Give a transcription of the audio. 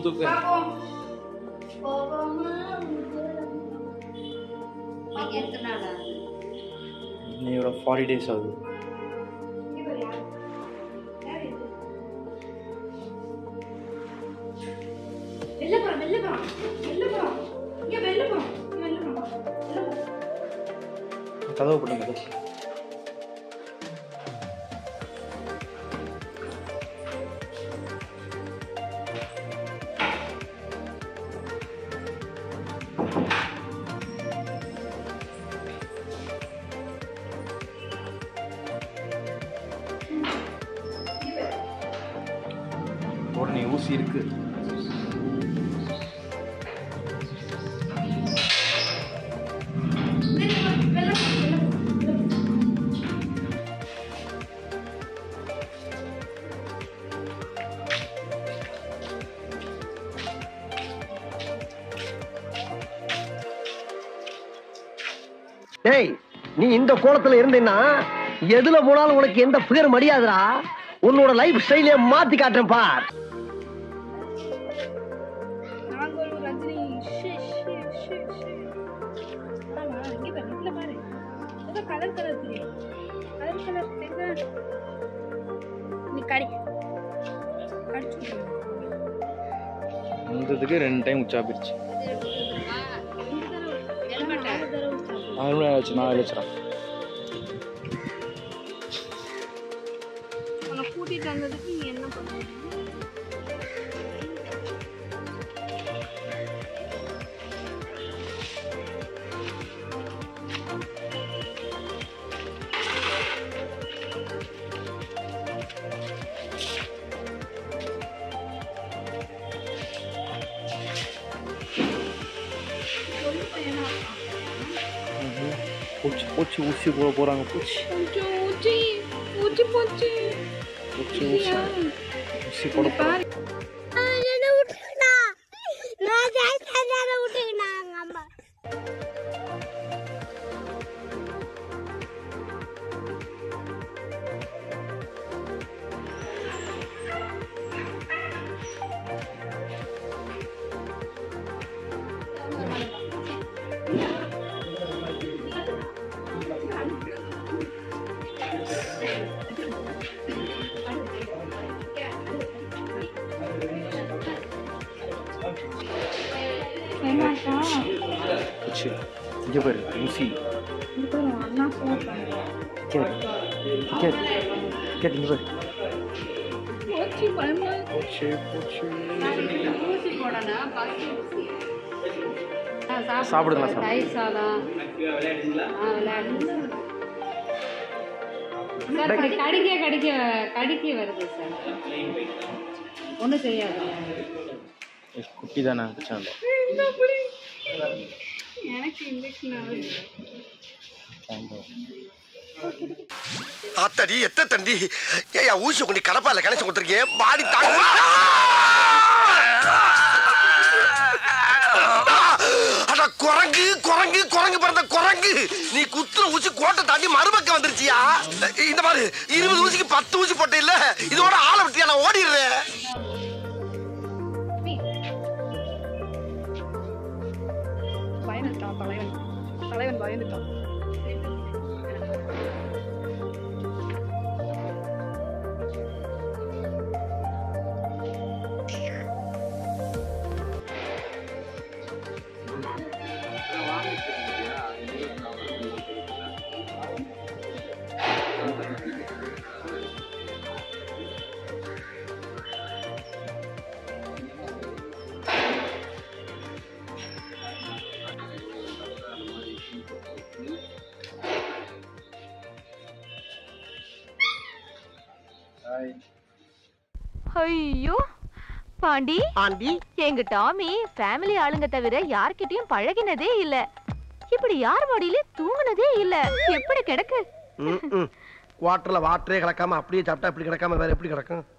தூக்கு தூக்கு நீங்க எத்தனை நாள் ஆகுது? நீ ஒரு ஃபார்ட்டி டேஸ் ஆகுது வெளில போறோம் வெளில போறோம் வெளில போறோம் இங்க வெளில போறோம் இங்க வெளில போறோம் வெளில போறோம் கதவு போட்டுங்க கதவு உடனே ஊசி இருக்கு டேய் நீ இந்த கோலத்துல இருந்தீன்னா எதுல போனாலும் உனக்கு எந்த பேர் மடியாதுடா உன்னோட லைஃப் ஸ்டைலே மாத்தி காட்டுறேன் பார் நாங்களும் ரஜினி ஷி ஷி ஷி ஷி ஆமா இங்க பாரு இதுல பாரு ஏதோ கலர் கலர் தெரியும் கலர் கலர் தெரியுதா நீ கடி கடிச்சு வந்ததுக்கு ரெண்டு டைம் உச்சா போயிடுச்சு ஹெல்மெட்டை நான் வச்சு நான் வச்சுறேன் உன்னை கூட்டிட்டு வந்ததுக்கு நீ என்ன பண்ணுவ சொல்லு பையனா பூச்சி பூச்சி ஊசி போட போறாங்க பூச்சி கொஞ்சம் ஊச்சி ஊச்சி போச்சு பூச்சி ஊசி ஊசி போட போறாங்க ஏமாட்டா பூச்சி இங்கே பாரு ஊசி இப்போ அண்ணா ஃபோன் பண்ணுறேன் கேட் கேட் கேட் இங்கே பாரு போச்சு பயமா பூச்சி பூச்சி ஊசி போடணும் பசி ஊசி ஆ, சாப்பிடு. சாப்பிடுங்களா, சாப்பிடு. தயிர் சாதம் ஆ விளையாடு சார் இப்படி கடிக்க கடிக்க கடிக்க வருது சார் ஒன்றும் செய்யாது குட்டி தானே பிரச்சனை இல்லை எனக்கு இன்ஜெக்ஷன் ஆகுது அத்தடி எத்த தண்டி ஏயா ஊசி கொண்டு கடப்பால கணச்சு கொடுத்துருக்கேன் பாடி தாங்க அட குரங்கு குரங்கு குரங்கு பிறந்த குரங்கு நீ குத்துற ஊசி கோட்டை தாண்டி மறுபக்கம் வந்துருச்சியா இந்த மாதிரி இருபது ஊசிக்கு பத்து ஊசி போட்ட இல்ல இதோட ஆளை விட்டியா நான் ஓடிடுறேன் பயந்துட்டான் தலைவன் தலைவன் பயந்துட்டான் ஐயோ பாண்டி ஆண்டி எங்க டாமி ஃபேமிலி ஆளுங்க தவிர யார்கிட்டயும் பழகினதே இல்ல இப்படி யார் மடியில தூங்குனதே இல்ல எப்படி கிடக்கு குவார்டர்ல வாட்டரே கிடக்காம அப்படியே சாப்பிட்டா இப்படி கிடக்காம வேற எப்படி கிடக்கும்